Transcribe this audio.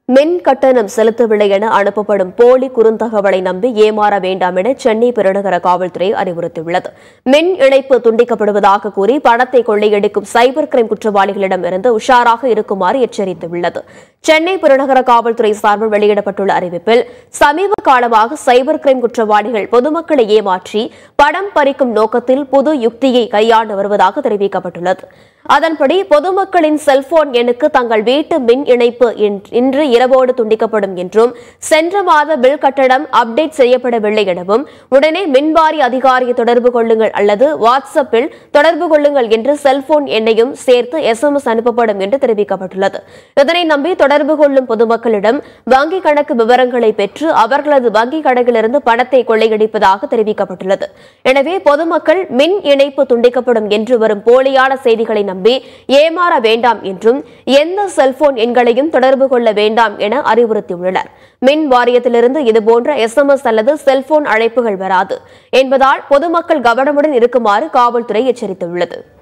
மின் கட்டணம் செலுத்தவில்லை என அனுப்பப்படும் போலி குறுந்தகவலை நம்பி ஏமாற வேண்டாம் என சென்னை பெருநகர காவல்துறை அறிவுறுத்தியுள்ளது மின் இணைப்பு துண்டிக்கப்படுவதாக கூறி பணத்தை கொள்ளையடிக்கும் சைபர் கிரைம் குற்றவாளிகளிடம் இருந்து உஷாராக இருக்குமாறு எச்சரித்துள்ளது சென்னை பெருநகர காவல்துறை சார்பில் வெளியிடப்பட்டுள்ள அறிவிப்பில் சமீப காலமாக சைபர் கிரைம் குற்றவாளிகள் பொதுமக்களை ஏமாற்றி பணம் பறிக்கும் நோக்கத்தில் புது யுக்தியை கையாண்டு வருவதாக தெரிவிக்கப்பட்டுள்ளது அதன்படி பொதுமக்களின் செல்போன் எண்ணுக்கு தங்கள் வீட்டு மின் இணைப்பு இன்- இன்று இரவோடு துண்டிக்கப்படும் என்றும் சென்ற மாத பில் கட்டணம் அப்டேட் செய்யப்படவில்லை எனவும் உடனே மின்வாரி அதிகாரியை தொடர்பு கொள்ளுங்கள் அல்லது வாட்ஸ்அப்பில் தொடர்பு கொள்ளுங்கள் என்று செல்போன் எண்ணையும் சேர்த்து எஸ்எம்எஸ் அனுப்பப்படும் என்று தெரிவிக்கப்பட்டுள்ளது இதனை நம்பி தொடர்பு கொள்ளும் பொதுமக்களிடம் வங்கி கணக்கு விவரங்களை பெற்று அவர்களது வங்கி கணக்கிலிருந்து பணத்தை கொள்ளையடிப்பதாக தெரிவிக்கப்பட்டுள்ளது எனவே பொதுமக்கள் மின் இணைப்பு துண்டிக்கப்படும் என்று வரும் போலியான செய்திகளை நம்பி ஏமாற வேண்டாம் என்றும் எந்த செல்போன் எண்களையும் தொடர்பு கொள்ள வேண்டாம் என அறிவுறுத்தியுள்ளனர் மின் வாரியத்திலிருந்து இதுபோன்ற எஸ்எம்எஸ் அல்லது செல்போன் அழைப்புகள் வராது என்பதால் பொதுமக்கள் கவனமுடன் இருக்குமாறு காவல்துறை எச்சரித்துள்ளது